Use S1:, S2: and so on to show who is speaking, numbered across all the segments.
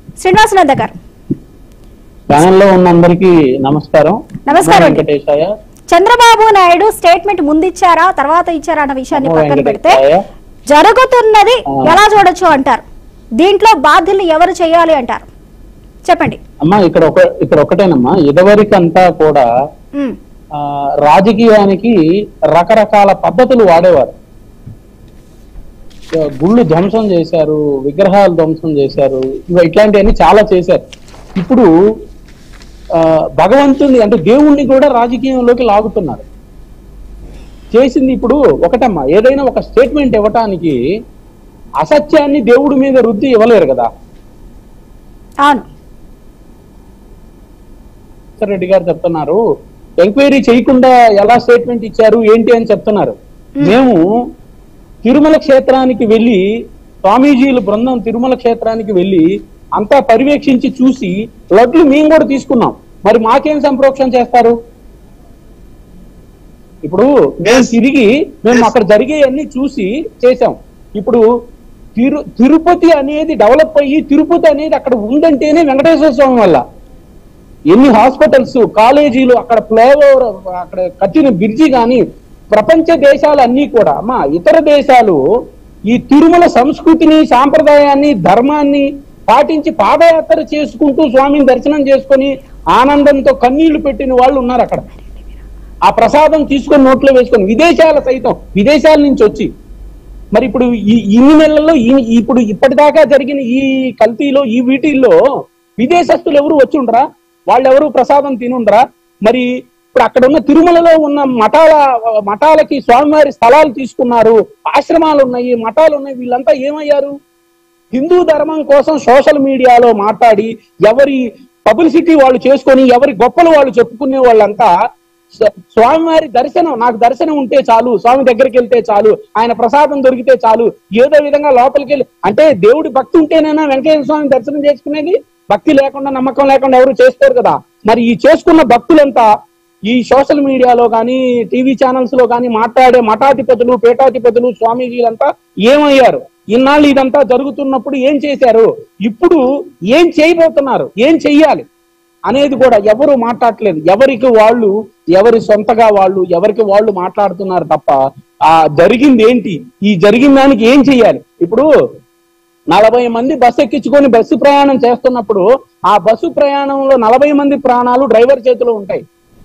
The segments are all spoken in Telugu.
S1: శ్రీనివాసనంద గారు
S2: ప్యానెల్లో ఉన్న అందరికీ నమస్కారం
S1: నమస్కారం అండి.
S2: వెంకటేశాయ
S1: చంద్రబాబు నాయుడు స్టేట్మెంట్ ముందు ఇచ్చారా తర్వాత ఇచ్చారా అన్న విషయాన్ని
S2: నమో
S1: పక్కన పెడితే
S2: వెంకటేశాయ
S1: జరుగుతున్నది
S2: ఆ.
S1: ఎలా చూడొచ్చు అంటారు దీంట్లో బాధ్యుల్ని ఎవరు చేయాలి అంటారు చెప్పండి
S2: అమ్మా ఇక్కడ ఒక ఇక్కడ ఒకటేనమ్మా ఇదివరకంతా కూడా
S1: ఉమ్,
S2: ఆ, రాజకీయానికి రకరకాల పద్ధతులు వాడేవారు ఆ, గుళ్ళు ధ్వంసం చేశారు విగ్రహాలు ధ్వంసం చేశారు ఇవ- ఇట్లాంటివన్నీ చాలా చేశారు ఇప్పుడు ఆ, భగవంతుని అంటే దేవుణ్ణి కూడా రాజకీయంలోకి లాగుతున్నారు చేసింది ఇప్పుడు ఒకటమ్మా ఏదైనా ఒక స్టేట్మెంట్ ఇవ్వటానికి అసత్యాన్ని దేవుడి మీద రుద్ది ఇవ్వలేరు కదా
S1: అవును
S2: భాస్కర్ రెడ్డి గారు చెప్తున్నారు ఎంక్వైరీ చేయకుండా ఎలా స్టేట్మెంట్ ఇచ్చారు ఏంటి అని చెప్తున్నారు మేము తిరుమల క్షేత్రానికి వెళ్ళి స్వామీజీల బృందం తిరుమల క్షేత్రానికి వెళ్ళి అంతా పర్యవేక్షించి చూసి లడ్లు మేము కూడా తీసుకున్నాం మరి మాకేం సంప్రోక్షణ చేస్తారు ఇప్పుడు మేము తిరిగి మేము అక్కడ జరిగేవన్నీ చూసి చేసాం ఇప్పుడు తిరు తిరుపతి అనేది డెవలప్ అయ్యి తిరుపతి అనేది అక్కడ ఉందంటేనే వెంకటేశ్వర స్వామి వల్ల ఎన్ని హాస్పిటల్స్ కాలేజీలు అక్కడ ఫ్లైఓవర్ అక్కడ కట్టిన బ్రిడ్జి కానీ ప్రపంచ దేశాలు అన్ని కూడా అమ్మా ఇతర దేశాలు ఈ తిరుమల సంస్కృతిని సాంప్రదాయాన్ని ధర్మాన్ని పాటించి పాదయాత్ర చేసుకుంటూ స్వామిని దర్శనం చేసుకొని ఆనందంతో కన్నీళ్లు పెట్టిన వాళ్ళు ఉన్నారు అక్కడ ఆ ప్రసాదం తీసుకొని నోట్లో వేసుకొని విదేశాల సైతం విదేశాల నుంచి వచ్చి మరి ఇప్పుడు ఈ ఇన్ని నెలల్లో ఈ- ఇప్పుడు ఇప్పటిదాకా జరిగిన ఈ కల్తీలో ఈ వీటిల్లో విదేశస్తులు ఎవరు వచ్చి ఉండరా వాళ్ళు ఎవరు ప్రసాదం తినుండరా మరి ఇప్పుడు అక్కడ ఉన్న తిరుమలలో ఉన్న మఠాల మఠాలకి స్వామివారి స్థలాలు తీసుకున్నారు ఆశ్రమాలు ఉన్నాయి మఠాలు ఉన్నాయి వీళ్ళంతా ఏమయ్యారు హిందూ ధర్మం కోసం సోషల్ మీడియాలో మాట్లాడి ఎవరి పబ్లిసిటీ వాళ్ళు చేసుకొని ఎవరి గొప్పలు వాళ్ళు చెప్పుకునే వాళ్ళంతా స్వ- స్వామివారి దర్శనం నాకు దర్శనం ఉంటే చాలు స్వామి దగ్గరికి వెళ్తే చాలు ఆయన ప్రసాదం దొరికితే చాలు ఏదో విధంగా లోపలికి వెళ్ళి అంటే దేవుడి భక్తి ఉంటేనైనా వెంకయ్య స్వామి దర్శనం చేసుకునేది భక్తి లేకుండా నమ్మకం లేకుండా ఎవరు చేసుకోరు కదా మరి ఈ చేసుకున్న భక్తులంతా ఈ సోషల్ మీడియాలో కానీ టీవీ ఛానల్స్ లో కానీ మాట్లాడే మఠాధిపతులు పీఠాధిపతులు స్వామీజీలంతా ఏమయ్యారు ఇన్నాళ్ళు ఇదంతా జరుగుతున్నప్పుడు ఏం చేశారు ఇప్పుడు ఏం చేయబోతున్నారు ఏం చెయ్యాలి అనేది కూడా ఎవరు మాట్లాడట్లేదు ఎవరికి వాళ్ళు ఎవరి సొంతగా వాళ్ళు ఎవరికి వాళ్ళు మాట్లాడుతున్నారు తప్ప ఆ జరిగింది ఏంటి ఈ జరిగిన దానికి ఏం చెయ్యాలి ఇప్పుడు నలభై మంది బస్సు ఎక్కించుకొని బస్సు ప్రయాణం చేస్తున్నప్పుడు ఆ బస్సు ప్రయాణంలో నలభై మంది ప్రాణాలు డ్రైవర్ చేతిలో ఉంటాయి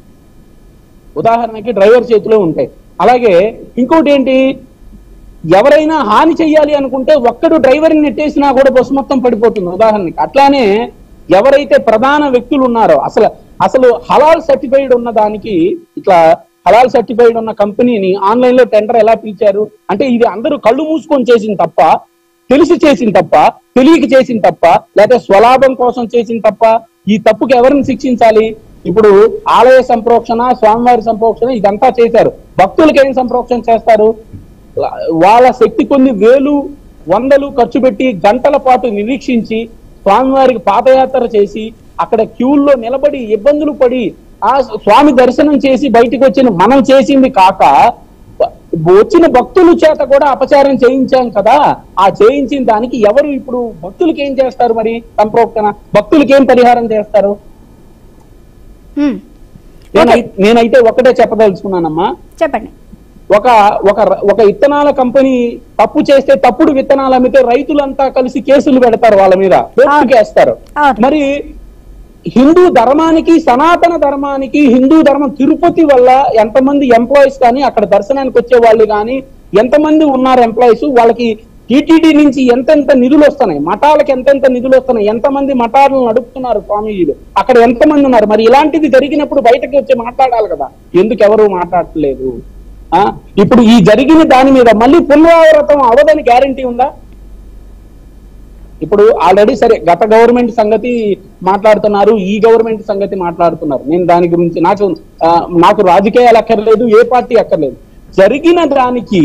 S2: ఉదాహరణకి డ్రైవర్ చేతిలో ఉంటాయి అలాగే ఇంకోటి ఏంటి ఎవరైనా హాని చెయ్యాలి అనుకుంటే ఒక్కడు డ్రైవర్ని నెట్టేసినా కూడా బస్సు మొత్తం పడిపోతుంది ఉదాహరణకి అట్లానే ఎవరైతే ప్రధాన వ్యక్తులు ఉన్నారో అసలు అసలు హలాల్ సర్టిఫైడ్ ఉన్న దానికి ఇట్లా హలాల్ సర్టిఫైడ్ ఉన్న కంపెనీని ఆన్లైన్ లో టెండర్ ఎలా పిలిచారు అంటే ఇది అందరూ కళ్ళు మూసుకొని చేసింది తప్ప తెలిసి చేసింది తప్ప తెలియక చేసింది తప్ప లేదా స్వలాభం కోసం చేసింది తప్ప ఈ తప్పుకి ఎవరిని శిక్షించాలి ఇప్పుడు ఆలయ సంప్రోక్షణ స్వామివారి సంప్రోక్షణ ఇదంతా చేశారు భక్తులకి ఏం సంప్రోక్షణ చేస్తారు వాళ్ళ శక్తి కొన్ని వేలు వందలు ఖర్చు పెట్టి గంటల పాటు నిరీక్షించి స్వామివారికి పాదయాత్ర చేసి అక్కడ క్యూల్లో నిలబడి ఇబ్బందులు పడి ఆ స్వామి దర్శనం చేసి బయటికి వచ్చిన మనం చేసింది కాక వచ్చిన భక్తుల చేత కూడా అపచారం చేయించాం కదా ఆ చేయించిన దానికి ఎవరు ఇప్పుడు భక్తులకి ఏం చేస్తారు మరి సంప్రోక్షణ భక్తులకి ఏం పరిహారం చేస్తారు
S1: ఉమ్,
S2: నేనై- నేనైతే ఒకటే చెప్పదలుచుకున్నానమ్మా
S1: చెప్పండి
S2: ఒక ఒక ఒక విత్తనాల కంపెనీ తప్పు చేస్తే తప్పుడు విత్తనాలు అమ్మితే రైతులంతా కలిసి కేసులు పెడతారు వాళ్ళ మీద కోర్టుకి వేస్తారు
S1: అవును.
S2: మరి హిందూ ధర్మానికి సనాతన ధర్మానికి హిందూ ధర్మం తిరుపతి వల్ల ఎంతమంది ఎంప్లాయీస్ కానీ అక్కడ దర్శనానికి వచ్చే వాళ్ళు కానీ ఎంతమంది ఉన్నారు ఎంప్లాయీస్ వాళ్ళకి టీటీడీ నుంచి ఎంతెంత నిధులు వస్తున్నాయి మఠాలకి ఎంతెంత నిధులు వస్తున్నాయి ఎంతమంది మఠాలను నడుపుతున్నారు స్వామీజీలు అక్కడ ఎంతమంది ఉన్నారు మరి ఇలాంటిది జరిగినప్పుడు బయటకు వచ్చి మాట్లాడాలి కదా ఎందుకు ఎవరు మాట్లాడట్లేదు ఆ ఇప్పుడు ఈ జరిగిన దాని మీద మళ్ళీ పునరావృతం అవదని గ్యారంటీ ఉందా ఇప్పుడు ఆల్రెడీ సరే గత గవర్నమెంట్ సంగతి మాట్లాడుతున్నారు ఈ గవర్నమెంట్ సంగతి మాట్లాడుతున్నారు నేను దాని గురించి నాకు ఆ, నాకు రాజకీయాలు అక్కర్లేదు ఏ పార్టీ అక్కర్లేదు జరిగిన దానికి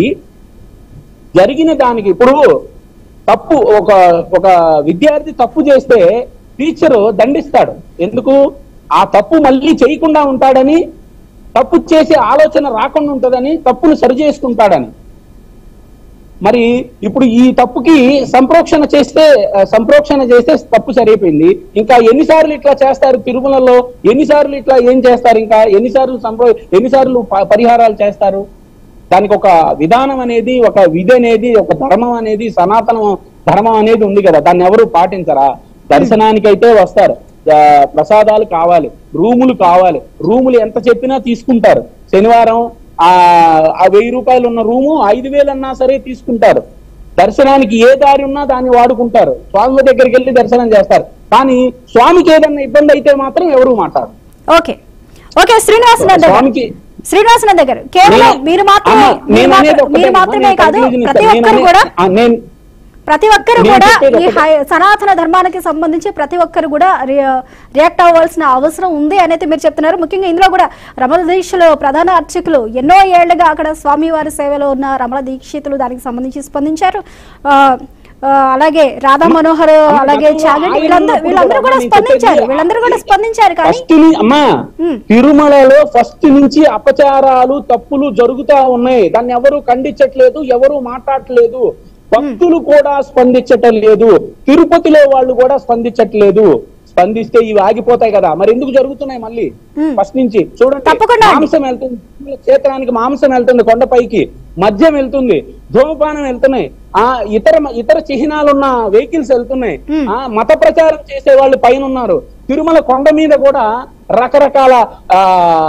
S2: జరిగిన దానికి ఇప్పుడు తప్పు ఒక ఒక విద్యార్థి తప్పు చేస్తే టీచరు దండిస్తాడు ఎందుకు ఆ తప్పు మళ్ళీ చేయకుండా ఉంటాడని తప్పు చేసే ఆలోచన రాకుండా ఉంటుందని తప్పును సరి చేసుకుంటాడని మరి ఇప్పుడు ఈ తప్పుకి సంప్రోక్షణ చేస్తే ఆ, సంప్రోక్షణ చేస్తే తప్పు సరైపోయింది ఇంకా ఎన్నిసార్లు ఇట్లా చేస్తారు తిరుమలలో ఎన్నిసార్లు ఇట్లా ఏం చేస్తారు ఇంకా ఎన్నిసార్లు సంప్రో ఎన్నిసార్లు ప- పరిహారాలు చేస్తారు దానికి ఒక విధానం అనేది ఒక విధి అనేది ఒక ధర్మం అనేది సనాతన ధర్మం అనేది ఉంది కదా దాన్ని ఎవరు పాటించరా దర్శనానికైతే వస్తారు ఆ, ప్రసాదాలు కావాలి రూములు కావాలి రూములు ఎంత చెప్పినా తీసుకుంటారు శనివారం ఆ ఆ వెయ్యి రూపాయలు ఉన్న రూము ఐదు వేలు అన్నా సరే తీసుకుంటారు దర్శనానికి ఏ దారి ఉన్నా దాన్ని వాడుకుంటారు స్వామి దగ్గరికి వెళ్ళి దర్శనం చేస్తారు కానీ స్వామికి ఏదన్నా ఇబ్బంది అయితే మాత్రం ఎవరు మాట్లాడరు
S1: ఓకే ఓకే శ్రీనివాసనాథ్ గారు
S2: స్వామికి
S1: శ్రీనివాసనాథ్ గారు కేవలం
S2: నేను-
S1: మీరు మాత్రమే
S2: అమ్మ,
S1: మీరు
S2: నేను అనేది
S1: మాత్ర-
S2: ఒకటే
S1: మీరు
S2: అమ్మ,
S1: మాత్రమే
S2: నేను
S1: కాదు
S2: conclusion
S1: ప్రతి
S2: ఇస్తాను.
S1: ఒక్కరు
S2: నేను
S1: కూడా
S2: అనే- ఆ, నేను
S1: ప్రతి ఒక్కరు
S2: నేను
S1: కూడా
S2: చెప్పేది
S1: ఈ
S2: ఒకటే.
S1: హై- సనాతన ధర్మానికి సంబంధించి ప్రతి ఒక్కరు కూడా రి- రియాక్ట్ అవ్వాల్సిన అవసరం ఉంది అనేది మీరు చెప్తున్నారు ముఖ్యంగా ఇందులో కూడా రమణ దీక్షలో ప్రధాన అర్చకులు ఎన్నో ఏళ్లుగా అక్కడ స్వామివారి సేవలో ఉన్న రమణ దీక్షితులు దానికి సంబంధించి స్పందించారు ఆ, ఆ, అలాగే రాధా మనోహర్
S2: అమ్మ,
S1: అలాగే
S2: గతంలో
S1: చాగంటి
S2: ఆయన
S1: వీళ్ళందరూ
S2: ఉన్నప్పుడు
S1: వీళ్ళందరూ కూడా
S2: కూడా నేను
S1: స్పందించారు
S2: చెప్పేది
S1: వీళ్ళందరూ కూడా స్పందించారు కానీ
S2: ఫస్ట్ ని- అమ్మా
S1: ఉమ్.
S2: తిరుమలలో ఫస్ట్ నుంచి అపచారాలు తప్పులు జరుగుతా ఉన్నాయి దాన్ని ఎవరు ఖండించట్లేదు ఎవరు మాట్లాడట్లేదు భక్తులు కూడా స్పందించటం లేదు తిరుపతిలో వాళ్ళు కూడా స్పందించట్లేదు స్పందిస్తే ఇవి ఆగిపోతాయి కదా మరి ఎందుకు జరుగుతున్నాయి మళ్ళీ
S1: ఉమ్.
S2: ఫస్ట్ నుంచి చూడండి
S1: తప్పకుండా అండి.
S2: మాంసం వెళ్తుంది తిరుమల క్షేత్రానికి మాంసం వెళ్తుంది కొండపైకి మద్యం వెళ్తుంది ధూమపానం వెళ్తున్నాయి ఆ ఇతర ఇతర చిహ్నాలు ఉన్న వెహికల్స్ వెళ్తున్నాయి
S1: ఉమ్.
S2: ఆ మత ప్రచారం చేసే వాళ్ళు పైన ఉన్నారు తిరుమల కొండ మీద కూడా రకరకాల ఆ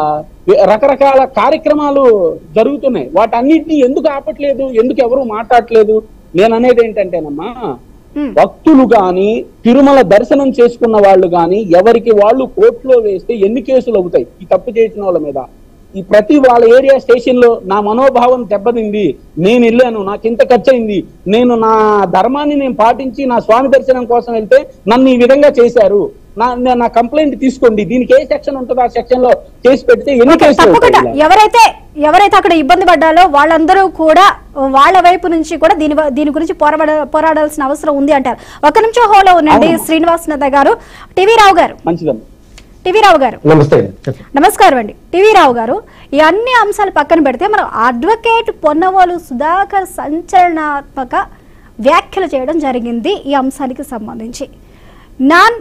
S2: రకరకాల కార్యక్రమాలు జరుగుతున్నాయి వాటన్నిటిని ఎందుకు ఆపట్లేదు ఎందుకు ఎవరు మాట్లాడట్లేదు నేను అనేది ఏంటంటేనమ్మా
S1: ఉమ్.
S2: భక్తులు గాని తిరుమల దర్శనం చేసుకున్న వాళ్ళు గాని ఎవరికి వాళ్ళు కోర్టులో వేస్తే ఎన్ని కేసులు అవుతాయి ఈ తప్పు చేసిన వాళ్ళ మీద ఈ ప్రతి వాళ్ళ ఏరియా స్టేషన్ లో నా మనోభావం దెబ్బతింది నేను వెళ్ళాను నాకు ఇంత ఖర్చు అయింది నేను నా ధర్మాన్ని నేను పాటించి నా స్వామి దర్శనం కోసం వెళ్తే నన్ను ఈ విధంగా చేశారు నా నా- నా కంప్లైంట్ తీసుకోండి దీనికి ఏ సెక్షన్ ఉంటుందో ఆ సెక్షన్ లో కేసు పెడితే ఎన్ని
S1: ఓకే,
S2: కేసులు
S1: తప్పకుండా
S2: అవుతాయి ఇలా?
S1: ఎవరైతే ఎవరైతే అక్కడ ఇబ్బంది పడ్డాలో వాళ్ళందరూ కూడా వాళ్ళ వైపు నుంచి కూడా దీని వ- దీని గురించి పోరాడ పోరాడాల్సిన అవసరం ఉంది అంటారు ఒక నిమిషం హోలో ఉండండి
S2: అవును.
S1: శ్రీనివాసనాథ గారు టీవీ రావు గారు
S2: మంచిదమ్మా
S1: టీవీ రావు గారు
S3: నమస్తే అండి చెప్పండి.
S1: నమస్కారం అండి టీవీ రావు గారు ఈ అన్ని అంశాలు పక్కన పెడితే మనం అడ్వకేట్ పొన్నవోలు సుధాకర్ సంచలనాత్మక వ్యాఖ్యలు చేయడం జరిగింది ఈ అంశానికి సంబంధించి నాన్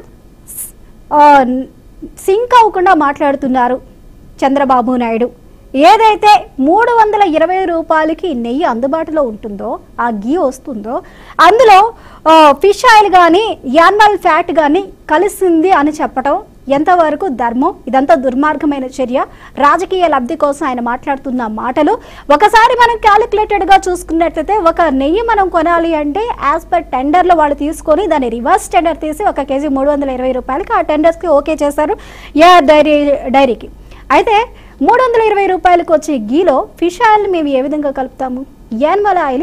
S1: ఆ, సింక్ అవ్వకుండా మాట్లాడుతున్నారు చంద్రబాబు నాయుడు ఏదైతే మూడు వందల ఇరవై రూపాయలకి నెయ్యి అందుబాటులో ఉంటుందో ఆ గీ వస్తుందో అందులో ఆ, ఫిష్ ఆయిల్ కానీ యాన్మల్ ఫ్యాట్ కానీ కలిసింది అని చెప్పటం ఎంతవరకు ధర్మం ఇదంతా దుర్మార్గమైన చర్య రాజకీయ లబ్ధి కోసం ఆయన మాట్లాడుతున్న మాటలు ఒకసారి మనం క్యాలిక్యులేటెడ్ గా చూసుకున్నట్లయితే ఒక నెయ్యి మనం కొనాలి అంటే యాజ్ పర్ టెండర్ లో వాళ్ళు తీసుకొని దాన్ని రివర్స్ టెండర్ తీసి ఒక కేజీ మూడు వందల ఇరవై రూపాయలకి ఆ టెండర్స్ కి ఓకే చేశారు యా డైరీ డైరీకి అయితే మూడు వందల ఇరవై రూపాయలకు వచ్చే గీలో ఫిష్ ఆయిల్ మేము ఏ విధంగా కలుపుతాము యాన్మల ఆయిల్